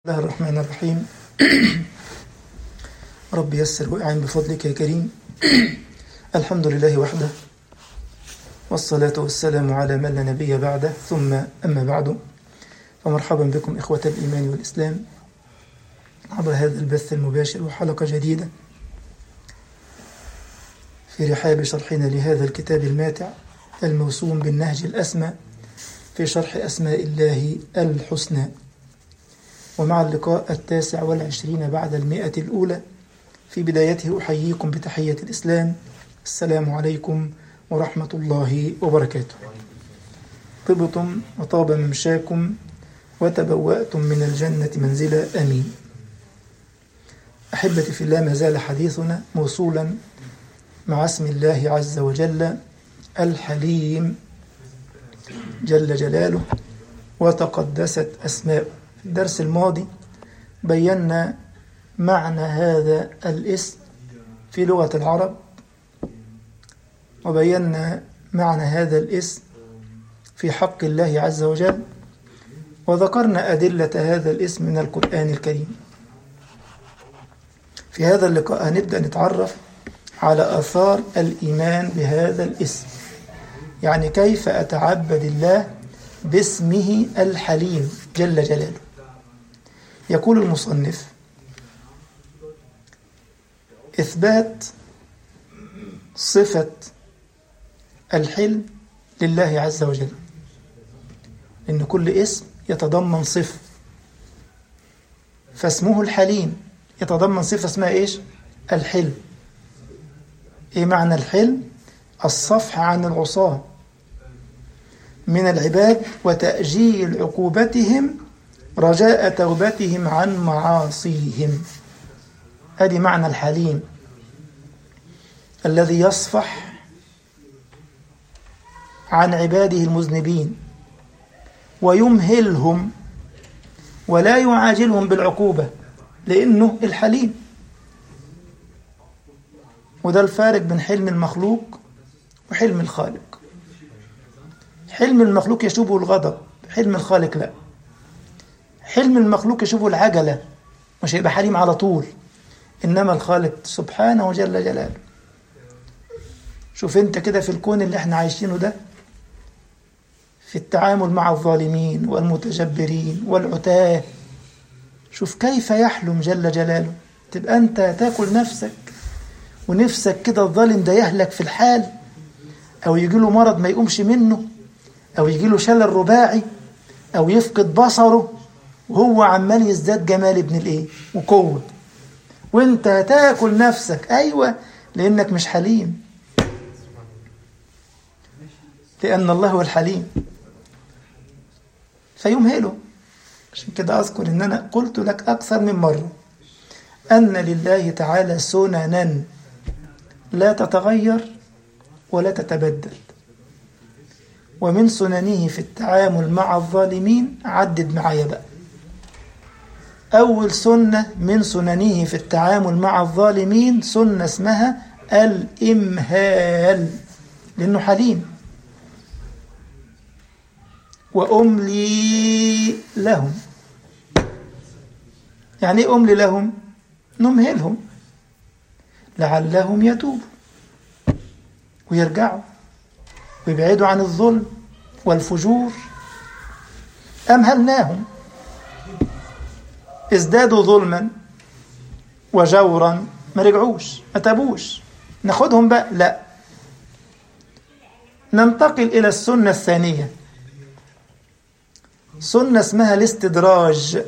الله الرحمن الرحيم رب يسر وأعن بفضلك يا كريم الحمد لله وحده والصلاة والسلام على من لا نبي بعده ثم أما بعد فمرحبا بكم إخوة الإيمان والإسلام عبر هذا البث المباشر وحلقة جديدة في رحاب شرحنا لهذا الكتاب الماتع الموسوم بالنهج الأسمى في شرح أسماء الله الحسنى ومع اللقاء التاسع والعشرين بعد المئة الأولى في بدايته أحييكم بتحية الإسلام السلام عليكم ورحمة الله وبركاته طبتم وطاب ممشاكم وتبوأتم من الجنة منزلا أمين أحبتي في الله ما زال حديثنا موصولا مع اسم الله عز وجل الحليم جل جلاله وتقدست أسماؤه في الدرس الماضي بينا معنى هذا الاسم في لغة العرب وبينا معنى هذا الاسم في حق الله عز وجل وذكرنا أدلة هذا الاسم من القرآن الكريم في هذا اللقاء هنبدأ نتعرف على آثار الإيمان بهذا الاسم يعني كيف أتعبد الله باسمه الحليم جل جلاله يقول المصنف إثبات صفة الحلم لله عز وجل إن كل اسم يتضمن صفة فاسمه الحليم يتضمن صفة اسمها إيش؟ الحلم إيه معنى الحلم؟ الصفح عن العصاة من العباد وتأجيل عقوبتهم رجاء توبتهم عن معاصيهم هذه معنى الحليم الذي يصفح عن عباده المذنبين ويمهلهم ولا يعاجلهم بالعقوبة لأنه الحليم وده الفارق بين حلم المخلوق وحلم الخالق حلم المخلوق يشوبه الغضب حلم الخالق لا حلم المخلوق يشوفه العجلة مش هيبقى حليم على طول إنما الخالق سبحانه جل جلاله شوف انت كده في الكون اللي احنا عايشينه ده في التعامل مع الظالمين والمتجبرين والعتاه شوف كيف يحلم جل جلاله تبقى انت تاكل نفسك ونفسك كده الظالم ده يهلك في الحال او يجي له مرض ما يقومش منه او يجي له شلل رباعي او يفقد بصره وهو عمال يزداد جمال ابن الايه وقوه وانت هتاكل نفسك ايوه لانك مش حليم لان الله هو الحليم فيمهله عشان كده اذكر ان انا قلت لك اكثر من مره ان لله تعالى سننا لا تتغير ولا تتبدل ومن سننه في التعامل مع الظالمين عدد معايا بقى أول سنة من سننه في التعامل مع الظالمين سنة اسمها الإمهال لأنه حليم وأملي لهم يعني إيه أملي لهم نمهلهم لعلهم يتوبوا ويرجعوا ويبعدوا عن الظلم والفجور أمهلناهم ازدادوا ظلما وجورا ما رجعوش ما تابوش ناخدهم بقى لا ننتقل إلى السنة الثانية سنة اسمها الاستدراج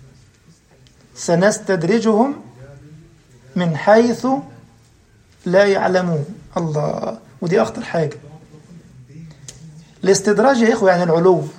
سنستدرجهم من حيث لا يعلمون الله ودي أخطر حاجة الاستدراج يا إخوة يعني العلو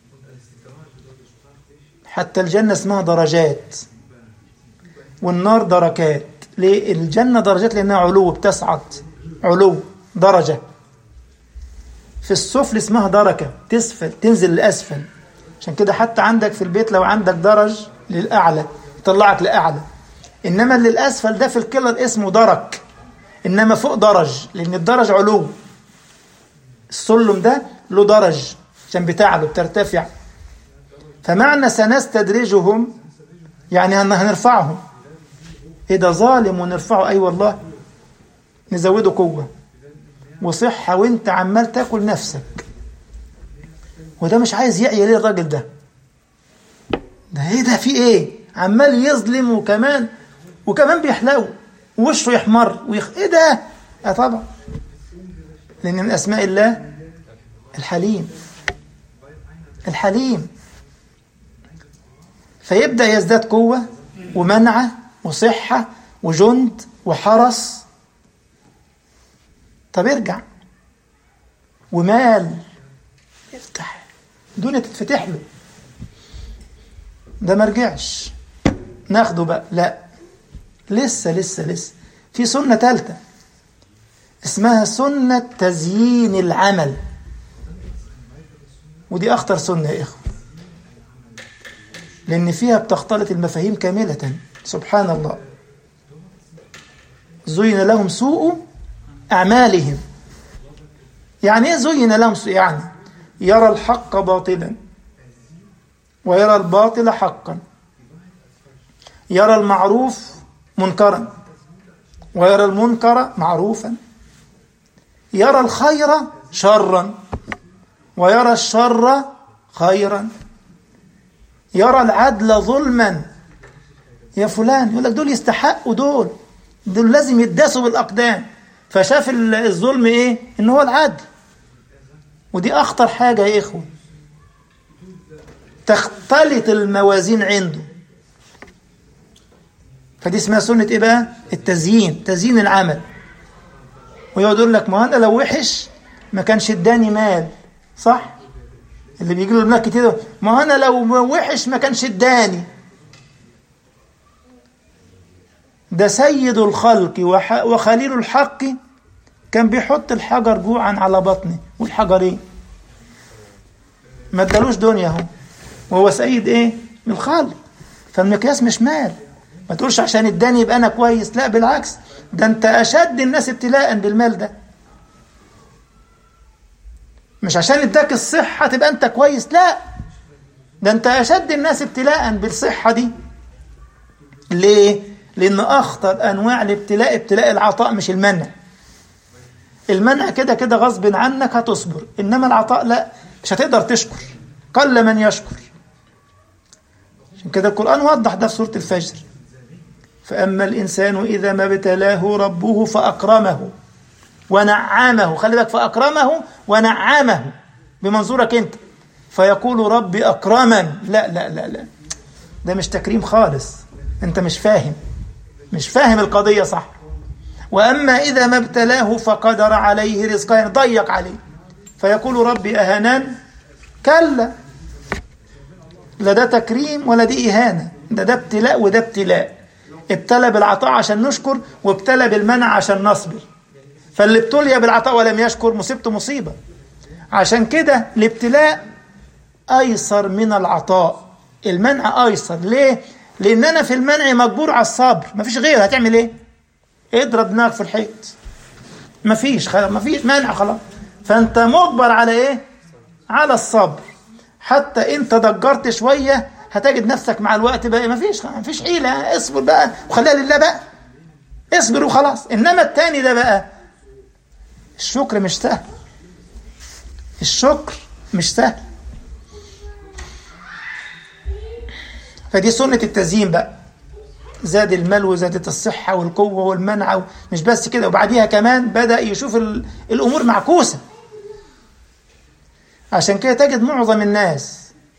حتى الجنة اسمها درجات والنار دركات ليه الجنة درجات لأنها علو بتصعد علو درجة في السفل اسمها دركة تسفل تنزل للأسفل عشان كده حتى عندك في البيت لو عندك درج للأعلى يطلعك لأعلى إنما اللي الأسفل ده في الكلر اسمه درك إنما فوق درج لأن الدرج علو السلم ده له درج عشان بتعلو بترتفع فمعنى سنستدرجهم يعني هن- هنرفعه ايه ده ظالم ونرفعه اي والله نزوده قوة وصحة وانت عمال تاكل نفسك وده مش عايز يعيا ليه الراجل ده ده ايه ده في ايه عمال يظلم وكمان وكمان بيحلو ووشه يحمر ويخ... ايه ده اه طبعا لان من اسماء الله الحليم الحليم فيبدا يزداد قوه ومنعه وصحه وجند وحرس طب ارجع ومال افتح الدنيا تتفتح له ده ما رجعش ناخده بقى لا لسه لسه لسه في سنة ثالثة اسمها سنة تزيين العمل ودي أخطر سنة يا إخوة لأن فيها بتختلط المفاهيم كاملة سبحان الله زين لهم سوء أعمالهم يعني إيه زين لهم سوء يعني يرى الحق باطلا ويرى الباطل حقا يرى المعروف منكرا ويرى المنكر معروفا يرى الخير شرا ويرى الشر خيرا يرى العدل ظلما يا فلان يقول لك دول يستحقوا دول دول لازم يداسوا بالاقدام فشاف ال- الظلم ايه ان هو العدل ودي اخطر حاجه يا اخوه تختلط الموازين عنده فدي اسمها سنة ايه بقى؟ التزيين، تزيين العمل. ويقعد يقول لك ما انا لو وحش ما كانش اداني مال، صح؟ اللي بيجي له المال كتير ده، ما انا لو وحش ما كانش اداني. ده سيد الخلق وح- وخليل الحق كان بيحط الحجر جوعا على بطنه والحجرين ما ادالوش دنيا اهو وهو سيد ايه؟ الخلق فالمقياس مش مال ما تقولش عشان اداني يبقى انا كويس لا بالعكس ده انت اشد الناس ابتلاء بالمال ده مش عشان اداك الصحة تبقى انت كويس لا ده انت اشد الناس ابتلاء بالصحة دي ليه؟ لان اخطر انواع الابتلاء ابتلاء العطاء مش المنع المنع كده كده غصب عنك هتصبر انما العطاء لا مش هتقدر تشكر قل من يشكر عشان كده القرآن وضح ده في سورة الفجر فأما الإنسان إذا ما ابتلاه ربه فأكرمه ونعمه خلي بالك فأكرمه ونعمه بمنظورك أنت فيقول ربي أكرمن لا لا لا لا ده مش تكريم خالص أنت مش فاهم مش فاهم القضية صح وأما إذا ما ابتلاه فقدر عليه رزقه يعني ضيق عليه فيقول ربي أهنان كلا لا ده تكريم ولا دي إهانة ده ده ابتلاء وده ابتلاء ابتلى بالعطاء عشان نشكر وابتلى بالمنع عشان نصبر فاللي ابتلي بالعطاء ولم يشكر مصيبته مصيبة عشان كده الابتلاء أيسر من العطاء المنع أيسر ليه؟ لأن أنا في المنع مجبور على الصبر مفيش غير هتعمل إيه؟ اضرب دماغك في الحيط مفيش خلاص مفيش منع خلاص فأنت مجبر على إيه؟ على الصبر حتى انت ضجرت شويه هتجد نفسك مع الوقت بقى مفيش مفيش حيله اصبر بقى وخليها لله بقى اصبر وخلاص انما التاني ده بقى الشكر مش سهل الشكر مش سهل فدي سنة التزيين بقى زاد المال وزادت الصحة والقوة والمنع مش بس كده وبعديها كمان بدأ يشوف ال- الأمور معكوسة عشان كده تجد معظم الناس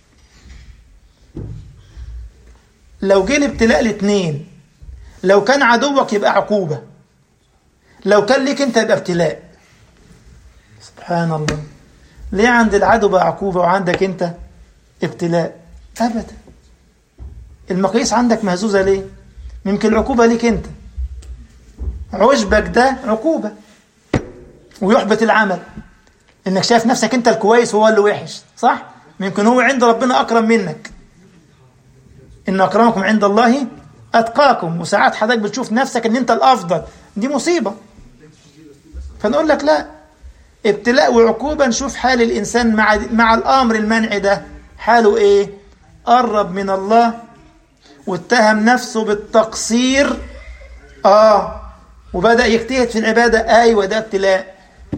لو جه الابتلاء الاثنين لو كان عدوك يبقى عقوبة لو كان ليك انت يبقى ابتلاء سبحان الله ليه عند العدو بقى عقوبة وعندك انت ابتلاء ابدا المقاييس عندك مهزوزة ليه يمكن العقوبة ليك انت عشبك ده عقوبة ويحبط العمل انك شايف نفسك انت الكويس وهو اللي وحش صح يمكن هو عند ربنا اكرم منك ان اكرمكم عند الله اتقاكم وساعات حضرتك بتشوف نفسك ان انت الافضل دي مصيبه فنقول لك لا ابتلاء وعقوبه نشوف حال الانسان مع مع الامر المنع ده حاله ايه قرب من الله واتهم نفسه بالتقصير اه وبدأ يجتهد في العبادة ايوه ده ابتلاء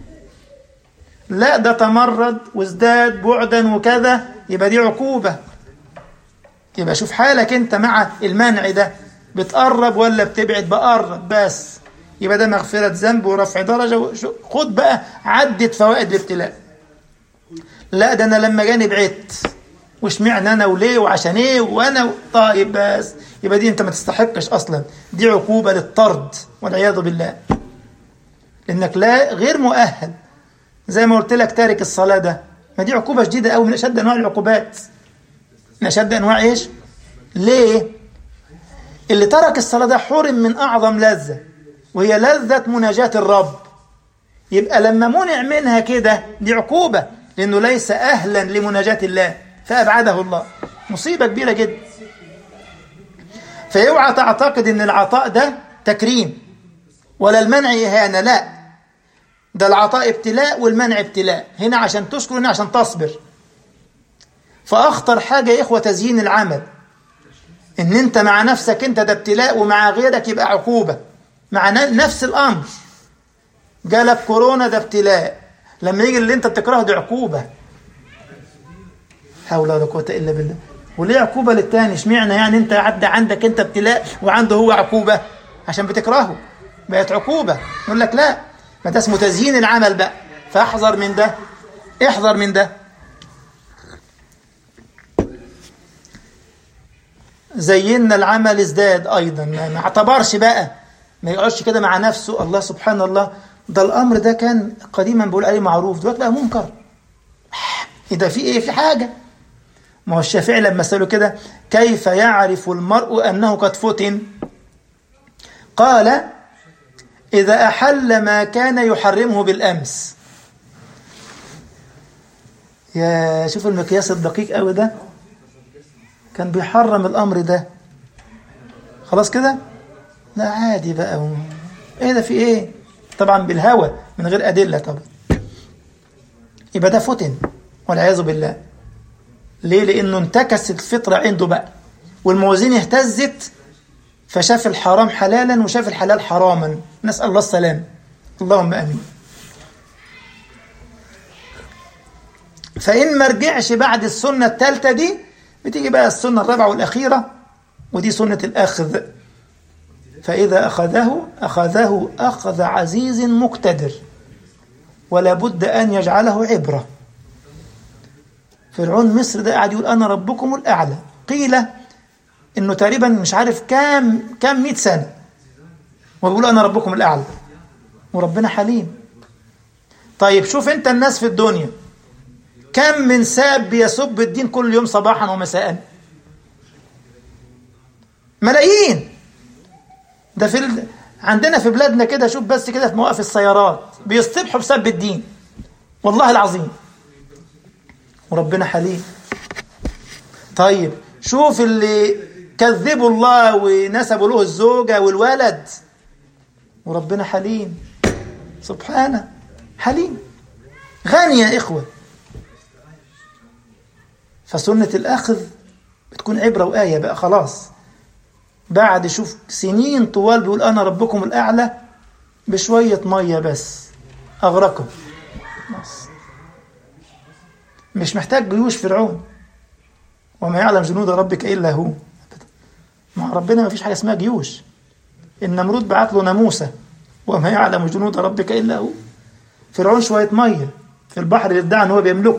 لا ده تمرد وازداد بعدا وكذا يبقى دي عقوبة يبقى شوف حالك انت مع المنع ده بتقرب ولا بتبعد بقرب بس يبقى ده مغفرة ذنب ورفع درجة خد بقى عدة فوائد الابتلاء لا ده انا لما جاني بعدت واشمعنى انا وليه وعشان ايه وانا و... طيب بس يبقى دي انت ما تستحقش اصلا دي عقوبة للطرد والعياذ بالله لانك لا غير مؤهل زي ما قلت لك تارك الصلاة ده ما دي عقوبة شديدة قوي من اشد انواع العقوبات من اشد انواع ايش ليه اللي ترك الصلاة ده حرم من اعظم لذة وهي لذة مناجاة الرب يبقى لما منع منها كده دي عقوبة لأنه ليس أهلا لمناجاة الله فأبعده الله مصيبة كبيرة جدا فيوعى تعتقد أن العطاء ده تكريم ولا المنع إهانة لا ده العطاء ابتلاء والمنع ابتلاء هنا عشان تشكر هنا عشان تصبر فأخطر حاجة يا إخوة تزيين العمل إن أنت مع نفسك أنت ده ابتلاء ومع غيرك يبقى عقوبة مع نفس الأمر جالك كورونا ده ابتلاء لما يجي اللي انت بتكرهه دي عقوبة حول ولا قوة إلا بالله وليه عقوبة للتاني اشمعنى يعني انت عدى عندك انت ابتلاء وعنده هو عقوبة عشان بتكرهه بقت عقوبة يقول لك لا ما ده اسمه تزيين العمل بقى فاحذر من ده احذر من ده زينا العمل ازداد ايضا ما اعتبرش بقى ما يقعدش كده مع نفسه الله سبحان الله ده الامر ده كان قديما بقول عليه معروف دلوقتي بقى منكر ايه ده في ايه في حاجه ما هو الشافعي لما سأله كده كيف يعرف المرء انه قد فتن قال اذا احل ما كان يحرمه بالامس يا شوف المقياس الدقيق قوي ده كان بيحرم الامر ده خلاص كده لا عادي بقى ايه ده في ايه طبعا بالهوى من غير ادله طبعا يبقى ده فتن والعياذ بالله ليه لانه انتكست الفطره عنده بقى والموازين اهتزت فشاف الحرام حلالا وشاف الحلال حراما نسال الله السلام اللهم امين فان ما رجعش بعد السنه الثالثه دي بتيجي بقى السنه الرابعه والاخيره ودي سنه الاخذ فإذا أخذه أخذه أخذ عزيز مقتدر ولا بد أن يجعله عبرة فرعون مصر ده قاعد يقول أنا ربكم الأعلى قيل إنه تقريبا مش عارف كام كام مئة سنة وبيقول أنا ربكم الأعلى وربنا حليم طيب شوف أنت الناس في الدنيا كم من ساب يسب الدين كل يوم صباحا ومساء ملايين ده في ال... عندنا في بلادنا كده شوف بس كده في مواقف السيارات بيصطبحوا بسب الدين والله العظيم وربنا حليم طيب شوف اللي كذبوا الله ونسبوا له الزوجة والولد وربنا حليم سبحانه حليم غني يا إخوة فسنة الأخذ بتكون عبرة وآية بقى خلاص بعد شوف سنين طوال بيقول أنا ربكم الأعلى بشوية مية بس أغرقهم بس مش محتاج جيوش فرعون وما يعلم جنود ربك إلا هو مع ربنا ما فيش حاجة اسمها جيوش النمرود بعت له ناموسة وما يعلم جنود ربك إلا هو فرعون شوية مية في البحر اللي ادعى ان هو بيملكه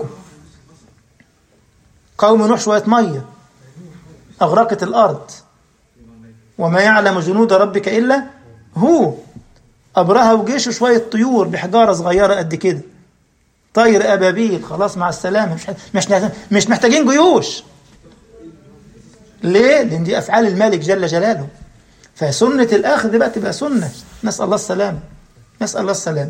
قوم نوح شوية مية أغرقت الأرض وما يعلم جنود ربك إلا هو أبرهة وجيشه شوية طيور بحجارة صغيرة قد كده طير أبابيل خلاص مع السلامة مش مش مش محتاجين جيوش ليه؟ لأن دي أفعال الملك جل جلاله فسنة الأخذ بقى تبقى سنة نسأل الله السلام نسأل الله السلام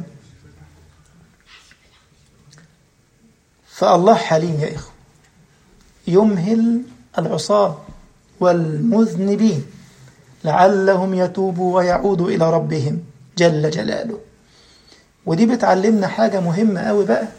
فالله حليم يا إخوة يمهل العصاة والمذنبين لعلهم يتوبوا ويعودوا إلى ربهم جل جلاله ودي بتعلمنا حاجة مهمة قوي بقى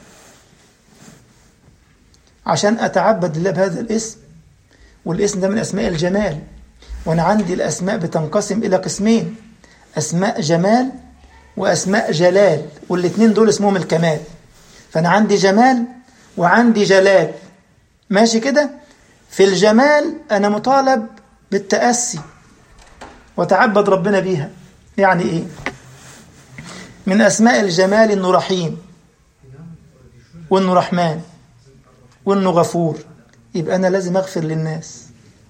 عشان أتعبد لله بهذا الاسم والاسم ده من أسماء الجمال وأنا عندي الأسماء بتنقسم إلى قسمين أسماء جمال وأسماء جلال والاثنين دول اسمهم الكمال فأنا عندي جمال وعندي جلال ماشي كده في الجمال أنا مطالب بالتأسي وتعبد ربنا بيها يعني إيه من أسماء الجمال إنه رحيم وإنه رحمن وإنه غفور يبقى أنا لازم أغفر للناس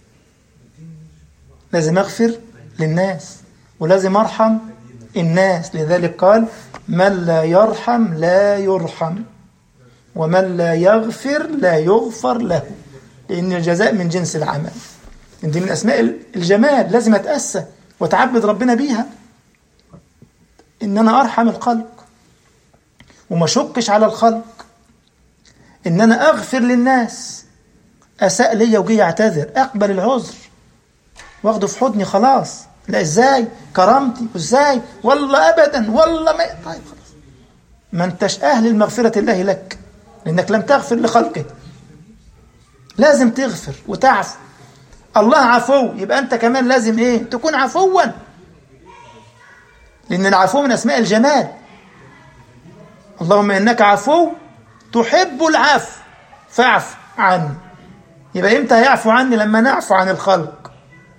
لازم أغفر للناس ولازم أرحم الناس لذلك قال من لا يرحم لا يرحم ومن لا يغفر لا يغفر له لأن الجزاء من جنس العمل دي من أسماء الجمال لازم أتأسى وتعبد ربنا بيها إن أنا أرحم الخلق وما شكش على الخلق إن أنا أغفر للناس أساء ليا وجي يعتذر أقبل العذر واخده في حضني خلاص لا ازاي كرامتي وازاي والله ابدا والله ما طيب خلاص ما انتش اهل لمغفره الله لك لانك لم تغفر لخلقه لازم تغفر وتعفو الله عفو يبقى انت كمان لازم ايه تكون عفوا لان العفو من اسماء الجمال اللهم انك عفو تحب العفو فاعف عني يبقى امتى هيعفو عني لما نعفو عن الخلق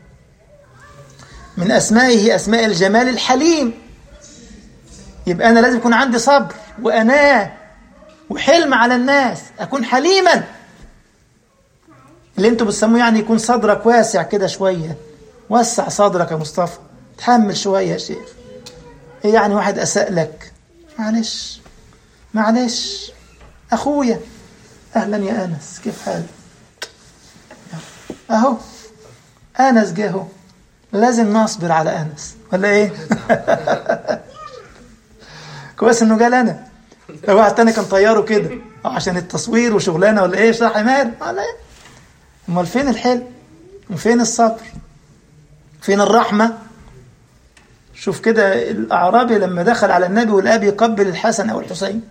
من أسمائه أسماء الجمال الحليم يبقى أنا لازم يكون عندي صبر وأناة وحلم على الناس أكون حليما اللي انتوا بتسموه يعني يكون صدرك واسع كده شوية وسع صدرك يا مصطفى تحمل شوية يا شيخ ايه يعني واحد أساء لك معلش معلش أخويا أهلا يا أنس كيف حالك أهو أنس جه اهو لازم نصبر على انس ولا ايه كويس انه قال انا لو واحد تاني كان طياره كده عشان التصوير وشغلانه ولا ايه صح حمار ولا ايه امال فين الحلم وفين الصبر فين الرحمه شوف كده الاعرابي لما دخل على النبي والاب يقبل الحسن او الحسين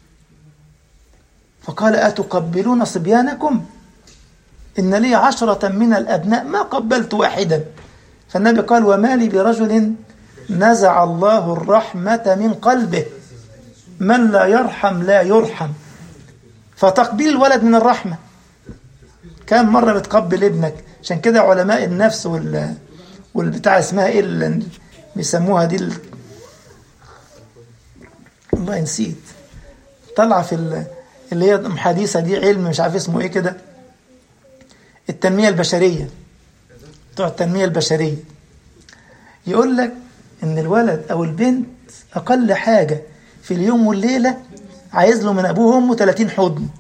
فقال اتقبلون صبيانكم ان لي عشره من الابناء ما قبلت واحدا فالنبي قال وما لي برجل نزع الله الرحمة من قلبه من لا يرحم لا يرحم فتقبيل الولد من الرحمة كم مرة بتقبل ابنك عشان كده علماء النفس وال والبتاع اسمها ايه اللي بيسموها دي ال... والله نسيت طلع في ال... اللي هي حديثة دي علم مش عارف اسمه ايه كده التنمية البشرية بتوع التنمية البشرية يقول لك إن الولد أو البنت أقل حاجة في اليوم والليلة عايز له من أبوه وأمه 30 حضن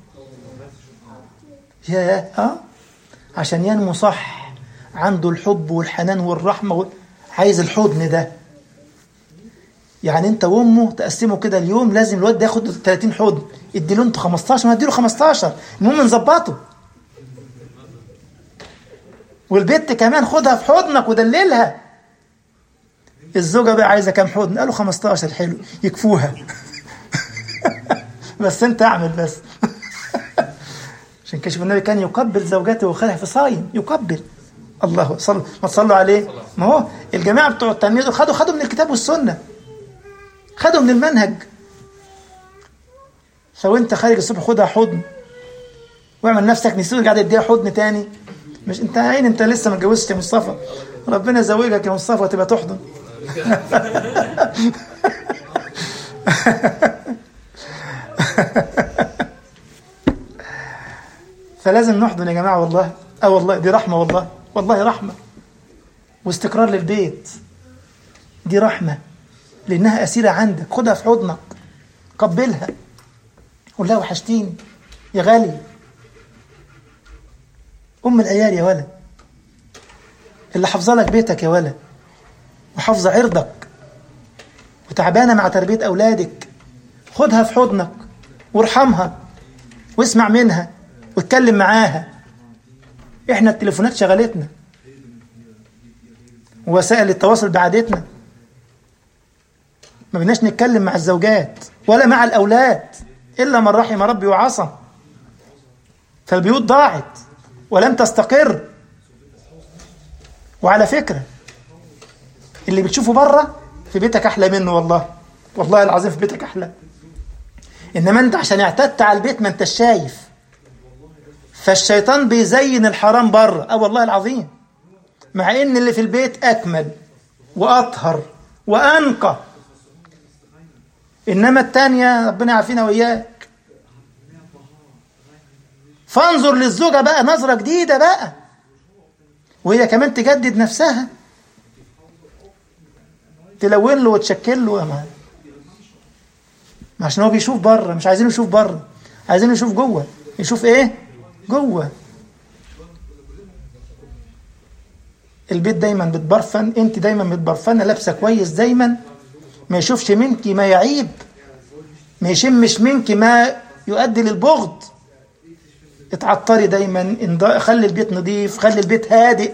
يا أه عشان ينمو صح عنده الحب والحنان والرحمة وال... عايز الحضن ده يعني انت وامه تقسموا كده اليوم لازم الواد ده ياخد 30 حضن ادي له انت 15 ما ادي له 15 المهم نظبطه والبت كمان خدها في حضنك ودللها الزوجة بقى عايزة كام حضن قالوا 15 حلو يكفوها بس انت اعمل بس عشان كشف النبي كان يقبل زوجته وخلها في صايم يقبل الله صل ما تصلوا عليه ما هو الجماعة بتوع التنمية دول خدوا خدوا من الكتاب والسنة خدوا من المنهج لو انت خارج الصبح خدها حضن واعمل نفسك نسيت قاعد اديها حضن تاني مش انت عين انت لسه ما اتجوزتش يا مصطفى ربنا يزوجك يا مصطفى وتبقى تحضن فلازم نحضن يا جماعه والله اه والله دي رحمه والله والله رحمه واستقرار للبيت دي رحمه لانها اسيره عندك خدها في حضنك قبلها قول لها وحشتيني يا غالي ام العيال يا ولد اللي حافظه لك بيتك يا ولد وحافظه عرضك وتعبانه مع تربيه اولادك خدها في حضنك وارحمها واسمع منها واتكلم معاها احنا التليفونات شغلتنا ووسائل التواصل بعدتنا ما بدناش نتكلم مع الزوجات ولا مع الاولاد الا من رحم ربي وعصى فالبيوت ضاعت ولم تستقر وعلى فكرة اللي بتشوفه بره في بيتك أحلى منه والله والله العظيم في بيتك أحلى إنما أنت عشان اعتدت على البيت ما أنت شايف فالشيطان بيزين الحرام بره اه والله العظيم مع ان اللي في البيت اكمل واطهر وانقى انما التانية ربنا يعافينا واياك فانظر للزوجة بقى نظرة جديدة بقى وهي كمان تجدد نفسها تلون له وتشكل له ما عشان هو بيشوف بره مش عايزينه يشوف بره عايزينه يشوف جوه يشوف ايه جوه البيت دايما بتبرفن انت دايما متبرفنه لابسه كويس دايما ما يشوفش منك ما يعيب ما يشمش منك ما يؤدي للبغض اتعطري دايما خلي البيت نظيف خلي البيت هادئ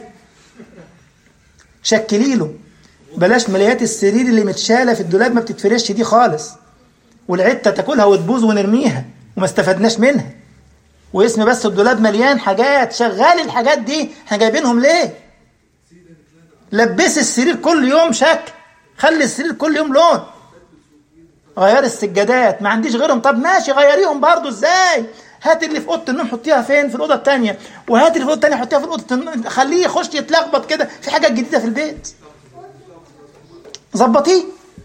شكلي له بلاش ملايات السرير اللي متشاله في الدولاب ما بتتفرش دي خالص والعته تاكلها وتبوظ ونرميها وما استفدناش منها واسم بس الدولاب مليان حاجات شغال الحاجات دي احنا جايبينهم ليه لبسي السرير كل يوم شكل خلي السرير كل يوم لون غير السجادات ما عنديش غيرهم طب ماشي غيريهم برضو ازاي هات اللي في اوضه النوم حطيها فين في الاوضه الثانيه وهات اللي في الاوضه الثانيه حطيها في الاوضه التن... خليه يخش يتلخبط كده في حاجات جديده في البيت ظبطيه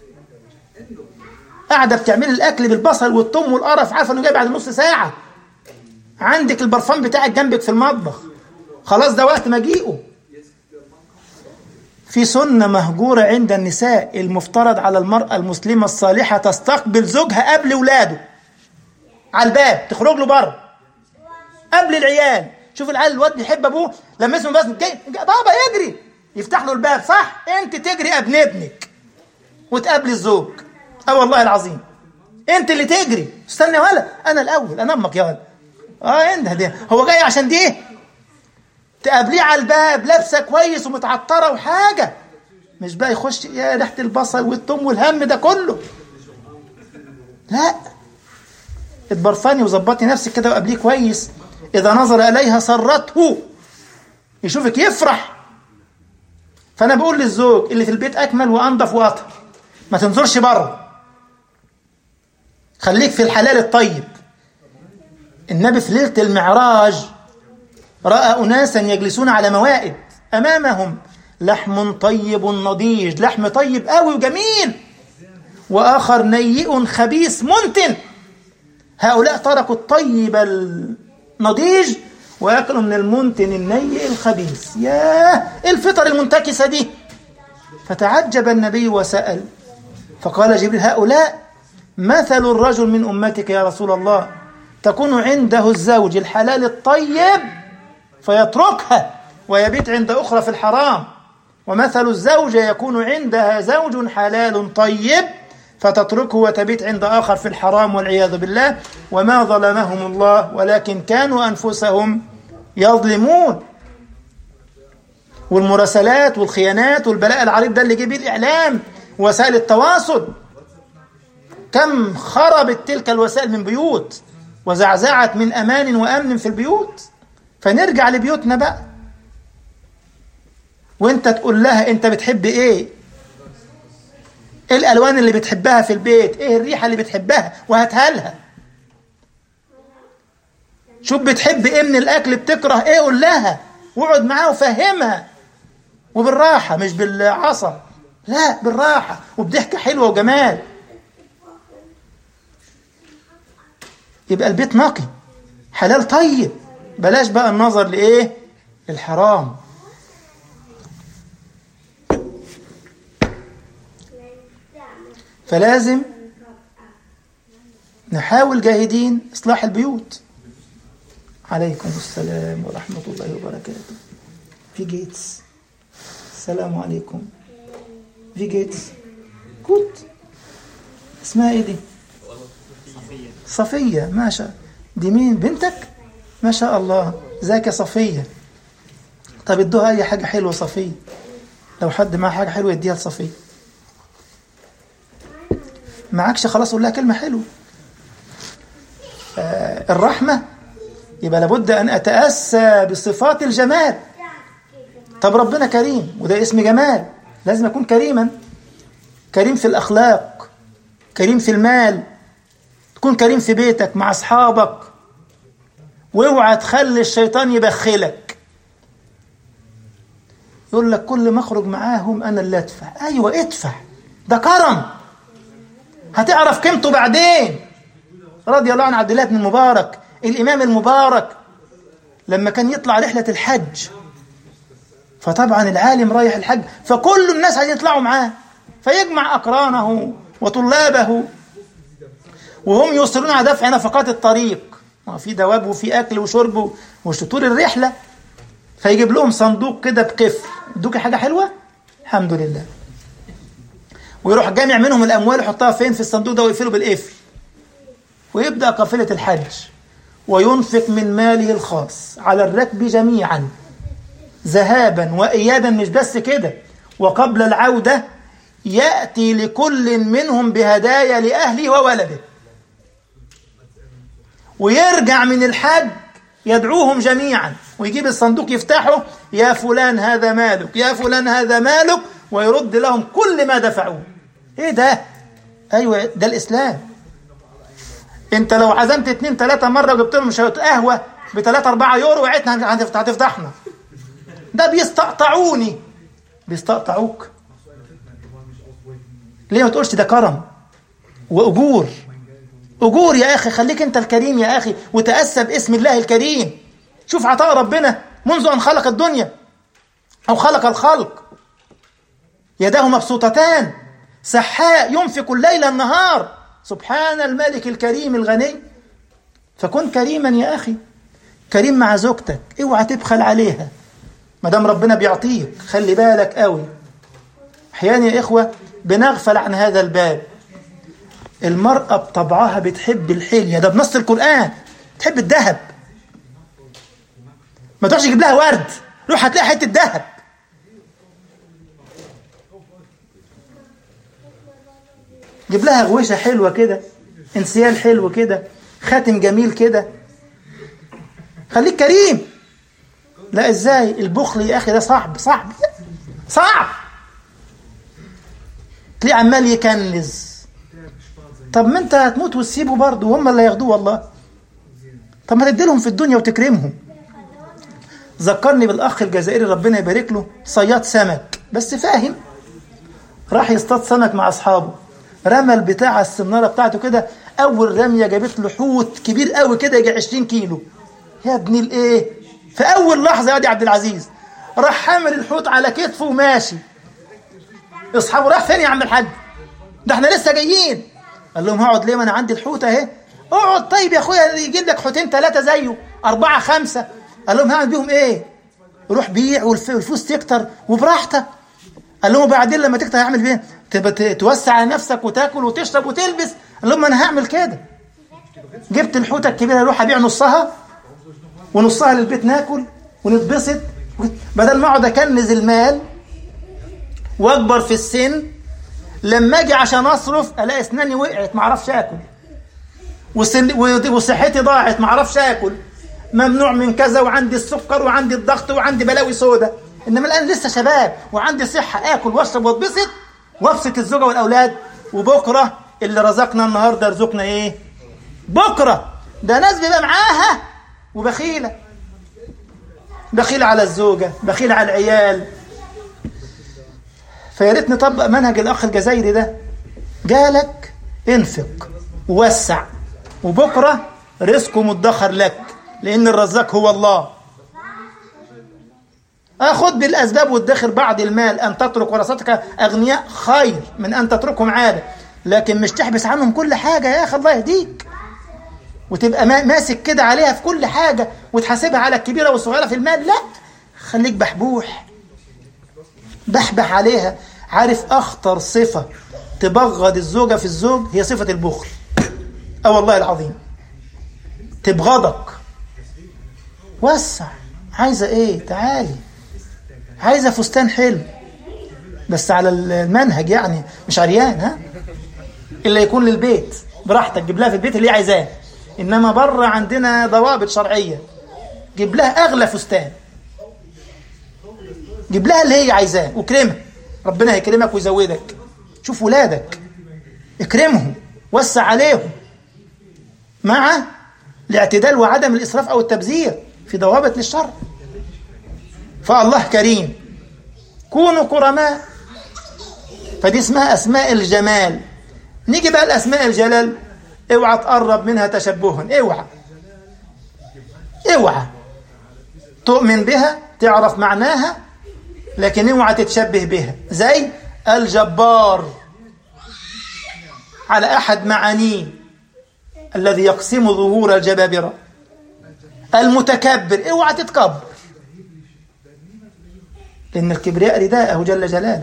قاعده بتعملي الاكل بالبصل والثوم والقرف عارفه انه جاي بعد نص ساعه عندك البرفان بتاعك جنبك في المطبخ خلاص ده وقت مجيئه في سنة مهجورة عند النساء المفترض على المرأة المسلمة الصالحة تستقبل زوجها قبل ولاده على الباب تخرج له بره قبل العيال شوف العيال الواد بيحب ابوه لما اسمه بس جاي بابا يجري يفتح له الباب صح انت تجري قبل ابنك وتقابلي الزوج اه والله العظيم انت اللي تجري استنى ولا انا الاول انا امك يا ولد اه انت دي هو جاي عشان دي ايه تقابليه على الباب لابسه كويس ومتعطره وحاجه مش بقى يخش يا ريحه البصل والثوم والهم ده كله لا اتبرفني وظبطي نفسك كده وقابليه كويس اذا نظر اليها سرته يشوفك يفرح فانا بقول للزوج اللي في البيت اكمل وانضف واطهر ما تنظرش بره خليك في الحلال الطيب النبي في ليله المعراج راى اناسا يجلسون على موائد امامهم لحم طيب نضيج لحم طيب قوي وجميل واخر نيء خبيث منتن هؤلاء تركوا الطيب النضيج واكلوا من المنتن النيء الخبيث ياه الفطر المنتكسه دي فتعجب النبي وسال فقال جبريل هؤلاء مثل الرجل من امتك يا رسول الله تكون عنده الزوج الحلال الطيب فيتركها ويبيت عند أخرى في الحرام ومثل الزوجة يكون عندها زوج حلال طيب فتتركه وتبيت عند آخر في الحرام والعياذ بالله وما ظلمهم الله ولكن كانوا أنفسهم يظلمون والمراسلات والخيانات والبلاء العريض ده اللي جه بيه الإعلام وسائل التواصل كم خربت تلك الوسائل من بيوت وزعزعت من أمان وأمن في البيوت فنرجع لبيوتنا بقى وانت تقول لها انت بتحب ايه ايه الالوان اللي بتحبها في البيت ايه الريحه اللي بتحبها وهاتها لها شوف بتحب ايه من الاكل بتكره ايه قول لها واقعد معاها وفهمها وبالراحه مش بالعصا لا بالراحه وبضحكه حلوه وجمال يبقى البيت نقي حلال طيب بلاش بقى النظر لايه الحرام فلازم نحاول جاهدين إصلاح البيوت عليكم السلام ورحمة الله وبركاته في جيتس السلام عليكم في جيتس كنت اسمها ايه دي صفية ما شاء دي مين بنتك ما شاء الله ذاك يا صفية طب ادوها اي حاجة حلوة صفية لو حد معاه حاجة حلوة يديها لصفية معكش خلاص قول لها كلمة حلوة آه الرحمة يبقى لابد أن أتأسى بصفات الجمال طب ربنا كريم وده اسم جمال لازم أكون كريما كريم في الأخلاق كريم في المال تكون كريم في بيتك مع أصحابك واوعى تخلي الشيطان يبخلك يقول لك كل ما اخرج معاهم انا اللي ادفع ايوه ادفع ده كرم هتعرف قيمته بعدين رضي الله عن عبد الله بن المبارك الامام المبارك لما كان يطلع رحله الحج فطبعا العالم رايح الحج فكل الناس عايزين يطلعوا معاه فيجمع اقرانه وطلابه وهم يصرون على دفع نفقات الطريق في دواب وفي اكل وشرب وشطور الرحله فيجيب لهم صندوق كده بقفل ادوك حاجه حلوه الحمد لله ويروح جامع منهم الاموال يحطها فين في الصندوق ده ويقفله بالقفل ويبدا قافله الحج وينفق من ماله الخاص على الركب جميعا ذهابا وايابا مش بس كده وقبل العوده ياتي لكل منهم بهدايا لاهله وولده ويرجع من الحج يدعوهم جميعا ويجيب الصندوق يفتحه يا فلان هذا مالك يا فلان هذا مالك ويرد لهم كل ما دفعوه ايه ده ايوه ده الاسلام انت لو عزمت اتنين تلاتة مرة وجبت لهم شوية قهوة بتلاتة أربعة يورو وعدنا هتفضحنا ده بيستقطعوني بيستقطعوك ليه ما تقولش ده كرم وأجور أجور يا أخي خليك أنت الكريم يا أخي وتأسى باسم الله الكريم شوف عطاء ربنا منذ أن خلق الدنيا أو خلق الخلق يداه مبسوطتان سحاء ينفق الليل النهار سبحان الملك الكريم الغني فكن كريما يا أخي كريم مع زوجتك اوعى تبخل عليها ما دام ربنا بيعطيك خلي بالك قوي احيانا يا اخوه بنغفل عن هذا الباب المرأة بطبعها بتحب الحلية ده بنص القرآن تحب الذهب ما تروحش تجيب لها ورد روح هتلاقي حتة ذهب جيب لها غويشة حلوة كده انسيال حلو كده خاتم جميل كده خليك كريم لا ازاي البخل يا اخي ده صعب صعب صعب تلاقيه عمال يكنز طب ما انت هتموت وتسيبه برضه وهم اللي هياخدوه والله طب ما تديلهم في الدنيا وتكرمهم ذكرني بالاخ الجزائري ربنا يبارك له صياد سمك بس فاهم راح يصطاد سمك مع اصحابه رمى البتاع السناره بتاعته كده اول رميه جابت له حوت كبير قوي كده يجي 20 كيلو يا ابن الايه في اول لحظه يا دي عبد العزيز راح حامل الحوت على كتفه وماشي اصحابه راح فين يا عم الحاج ده احنا لسه جايين قال لهم هقعد ليه ما انا عندي الحوت اهي اقعد طيب يا اخويا يجيب لك حوتين ثلاثه زيه اربعه خمسه قال لهم هعمل بيهم ايه روح بيع والفلوس تكتر وبراحتك قال لهم بعدين لما تكتر هعمل بيه تبقى توسع على نفسك وتاكل وتشرب وتلبس قال لهم انا هعمل كده جبت الحوته الكبيره اروح ابيع نصها ونصها للبيت ناكل ونتبسط بدل ما اقعد اكنز المال واكبر في السن لما اجي عشان اصرف الاقي اسناني وقعت ما اعرفش اكل وصحتي ضاعت ما اعرفش اكل ممنوع من كذا وعندي السكر وعندي الضغط وعندي بلاوي سودة انما الان لسه شباب وعندي صحه اكل واشرب واتبسط وابسط الزوجه والاولاد وبكره اللي رزقنا النهارده يرزقنا ايه؟ بكره ده ناس بيبقى معاها وبخيله بخيل على الزوجه بخيل على العيال فيا ريت نطبق منهج الاخ الجزائري ده جالك انفق ووسع وبكره رزقه مدخر لك لان الرزاق هو الله خذ بالاسباب وادخر بعض المال ان تترك ورثتك اغنياء خير من ان تتركهم عاده لكن مش تحبس عنهم كل حاجه يا اخي الله يهديك وتبقى ماسك كده عليها في كل حاجه وتحاسبها على الكبيره والصغيره في المال لا خليك بحبوح بحبح عليها عارف اخطر صفه تبغض الزوجه في الزوج هي صفه البخل اه والله العظيم تبغضك وسع عايزه ايه تعالي عايزه فستان حلو بس على المنهج يعني مش عريان ها الا يكون للبيت براحتك جيب لها في البيت اللي هي عايزاه انما بره عندنا ضوابط شرعيه جيب لها اغلى فستان جيب لها اللي هي عايزاه واكرمها ربنا هيكرمك ويزودك شوف ولادك اكرمهم وسع عليهم مع الاعتدال وعدم الإسراف أو التبذير في ضوابط للشر فالله كريم كونوا كرماء فدي اسمها أسماء الجمال نيجي بقى الأسماء الجلال اوعى تقرب منها تشبها اوعى اوعى تؤمن بها تعرف معناها لكن اوعى تتشبه بها زي الجبار على أحد معانيه الذي يقسم ظهور الجبابرة المتكبر اوعى تتكبر لأن الكبرياء رداءه جل جلاله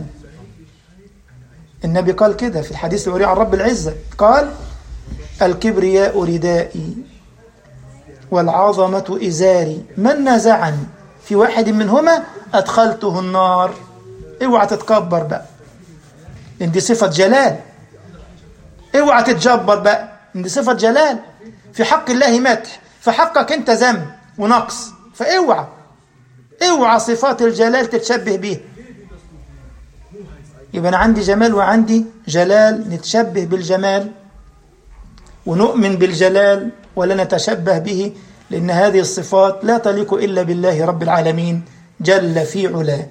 النبي قال كده في الحديث الوري عن رب العزة قال الكبرياء ردائي والعظمة إزاري من نزعني في واحد منهما أدخلته النار اوعى تتكبر بقى لأن دي صفة جلال اوعى تتجبر بقى لأن دي صفة جلال في حق الله مدح في حقك أنت ذنب ونقص فاوعى اوعى صفات الجلال تتشبه بيها يبقى أنا عندي جمال وعندي جلال نتشبه بالجمال ونؤمن بالجلال ولا نتشبه به لأن هذه الصفات لا تليق إلا بالله رب العالمين جل في علاه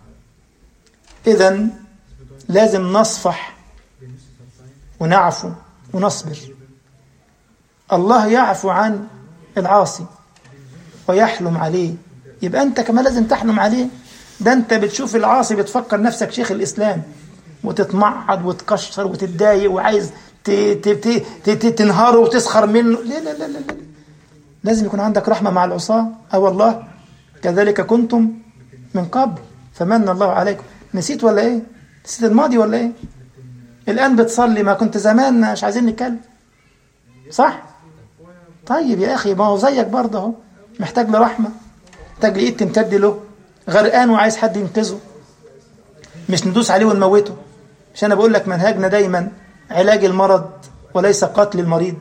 إذا لازم نصفح ونعفو ونصبر الله يعفو عن العاصي ويحلم عليه يبقى أنت كمان لازم تحلم عليه ده أنت بتشوف العاصي بتفكر نفسك شيخ الإسلام وتتمعض وتكشر وتتضايق وعايز تنهاره وتسخر منه لا لا لا لا لا لازم يكون عندك رحمة مع العصاة أو الله كذلك كنتم من قبل فمن الله عليكم نسيت ولا إيه نسيت الماضي ولا إيه الآن بتصلي ما كنت زمان مش عايزين نتكلم صح طيب يا أخي ما هو زيك برضه اهو محتاج لرحمة محتاج لإيد تمتد له غرقان وعايز حد ينقذه مش ندوس عليه ونموته مش أنا بقول لك منهجنا دايما علاج المرض وليس قتل المريض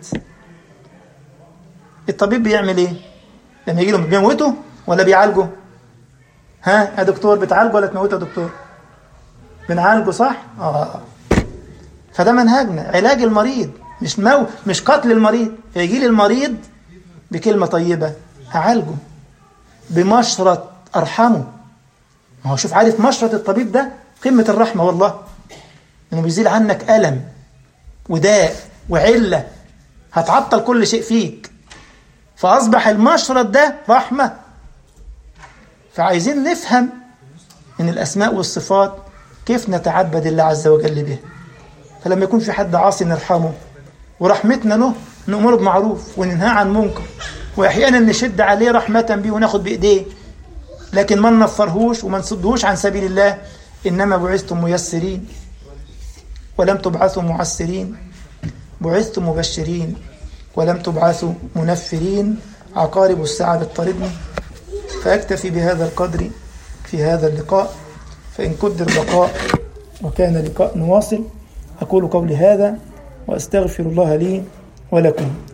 الطبيب بيعمل ايه لما يجي له بيموته ولا بيعالجه ها يا دكتور بتعالجه ولا تموته يا دكتور بنعالجه صح اه فده منهجنا علاج المريض مش مو مش قتل المريض يجي لي المريض بكلمه طيبه هعالجه بمشرط ارحمه ما هو شوف عارف مشرط الطبيب ده قمه الرحمه والله انه بيزيل عنك الم وداء وعله هتعطل كل شيء فيك فأصبح المشرط ده رحمة فعايزين نفهم من الأسماء والصفات كيف نتعبد الله عز وجل به فلما يكون في حد عاصي نرحمه ورحمتنا له نأمره بمعروف وننهى عن منكر وأحيانا نشد عليه رحمة به وناخد بإيديه لكن ما ننفرهوش وما نصدهوش عن سبيل الله إنما بعثتم ميسرين ولم تبعثوا معسرين بعثتم مبشرين ولم تبعثوا منفرين عقارب الساعة بتطاردني فأكتفي بهذا القدر في هذا اللقاء فإن قدر بقاء وكان لقاء نواصل أقول قولي هذا وأستغفر الله لي ولكم